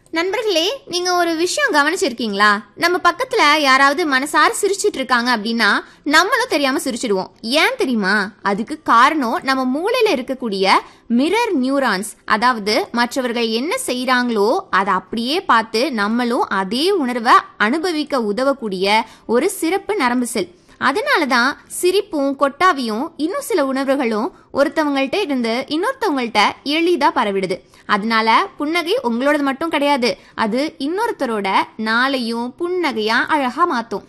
நண்பர்களே நீங்க ஒரு விஷயம் கவனிச்சிருக்கீங்களா நம்ம பக்கத்துல யாராவது மனசார சிரிச்சிட்டு இருக்காங்க அப்படின்னா நம்மளும் தெரியாம சிரிச்சிடுவோம் ஏன் தெரியுமா அதுக்கு காரணம் நம்ம மூளையில இருக்கக்கூடிய மிரர் நியூரான்ஸ் அதாவது மற்றவர்கள் என்ன செய்றாங்களோ அதை அப்படியே பார்த்து நம்மளும் அதே உணர்வை அனுபவிக்க உதவக்கூடிய ஒரு சிறப்பு நரம்பு செல் அதனால தான் சிரிப்பும் கொட்டாவியும் இன்னும் சில உணர்வுகளும் ஒருத்தவங்கள்ட்ட இருந்து இன்னொருத்தவங்கள்ட்ட எளிதா பரவிடுது அதனால புன்னகை உங்களோடது மட்டும் கிடையாது அது இன்னொருத்தரோட நாளையும் புன்னகையா அழகா மாத்தும்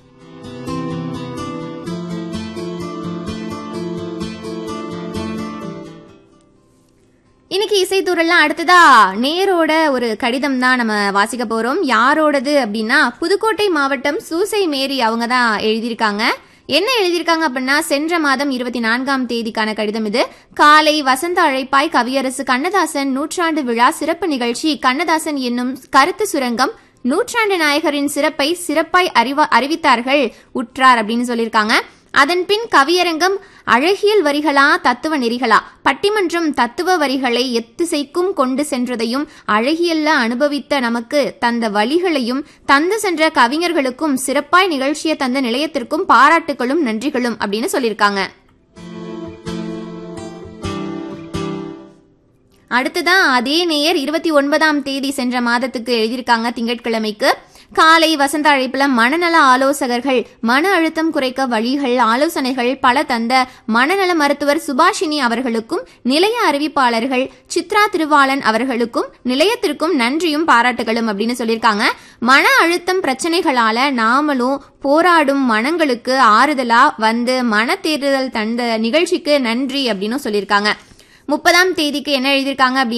இன்னைக்கு இசைத்தூரெல்லாம் அடுத்ததா நேரோட ஒரு கடிதம் தான் நம்ம வாசிக்க போறோம் யாரோடது அப்படின்னா புதுக்கோட்டை மாவட்டம் சூசை மேரி அவங்க தான் எழுதியிருக்காங்க என்ன எழுதியிருக்காங்க அப்படின்னா சென்ற மாதம் இருபத்தி நான்காம் தேதிக்கான கடிதம் இது காலை வசந்த அழைப்பாய் கவியரசு கண்ணதாசன் நூற்றாண்டு விழா சிறப்பு நிகழ்ச்சி கண்ணதாசன் என்னும் கருத்து சுரங்கம் நூற்றாண்டு நாயகரின் சிறப்பை சிறப்பாய் அறிவா அறிவித்தார்கள் உற்றார் அப்படின்னு சொல்லியிருக்காங்க அதன் பின் கவியரங்கம் அழகியல் வரிகளா தத்துவ நெறிகளா பட்டிமன்றம் தத்துவ வரிகளை எத்திசைக்கும் கொண்டு சென்றதையும் அழகியல்ல அனுபவித்த நமக்கு தந்த வழிகளையும் தந்து சென்ற கவிஞர்களுக்கும் சிறப்பாய் நிகழ்ச்சியை தந்த நிலையத்திற்கும் பாராட்டுகளும் நன்றிகளும் அப்படின்னு சொல்லியிருக்காங்க அடுத்ததான் அதே நேயர் இருபத்தி ஒன்பதாம் தேதி சென்ற மாதத்துக்கு எழுதியிருக்காங்க திங்கட்கிழமைக்கு காலை வசந்த அழைப்புல மனநல ஆலோசகர்கள் மன அழுத்தம் குறைக்க வழிகள் ஆலோசனைகள் பல தந்த மனநல மருத்துவர் சுபாஷினி அவர்களுக்கும் நிலைய அறிவிப்பாளர்கள் சித்ரா திருவாளன் அவர்களுக்கும் நிலையத்திற்கும் நன்றியும் பாராட்டுகளும் அப்படின்னு சொல்லியிருக்காங்க மன அழுத்தம் பிரச்சனைகளால நாமளும் போராடும் மனங்களுக்கு ஆறுதலா வந்து மன தேர்தல் தந்த நிகழ்ச்சிக்கு நன்றி அப்படின்னு சொல்லியிருக்காங்க முப்பதாம் தேதிக்கு என்ன எழுதியிருக்காங்க